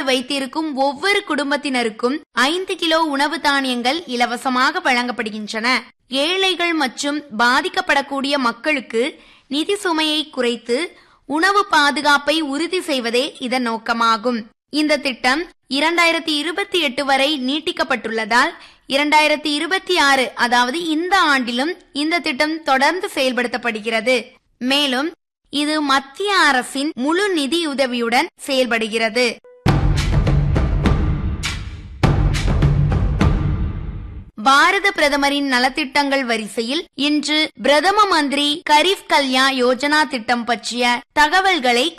வைத்திருக்கும் ஒவ்வொரு குடும்பத்தினருக்கும் ஐந்து கிலோ உணவு தானியங்கள் இலவசமாக வழங்கப்படுகின்றன ஏழைகள் மற்றும் பாதிக்கப்படக்கூடிய மக்களுக்கு நிதி சுமையை குறைத்து உணவு பாதுகாப்பை உறுதி செய்வதே இதன் நோக்கமாகும் இந்த திட்டம் இரண்டாயிரத்தி இருபத்தி எட்டு வரை நீட்டிக்கப்பட்டுள்ளதால் இரண்டாயிரத்தி இருபத்தி ஆறு அதாவது இந்த ஆண்டிலும் இந்த திட்டம் தொடர்ந்து செயல்படுத்தப்படுகிறது மேலும் இது மத்திய அரசின் முழு நிதியுதவியுடன் செயல்படுகிறது பாரத பிரதமரின் நலத்திட்டங்கள் வரிசையில் இன்று பிரதம மந்திரி கரீப் கல்யாண் யோஜனா திட்டம் பற்றிய தகவல்களை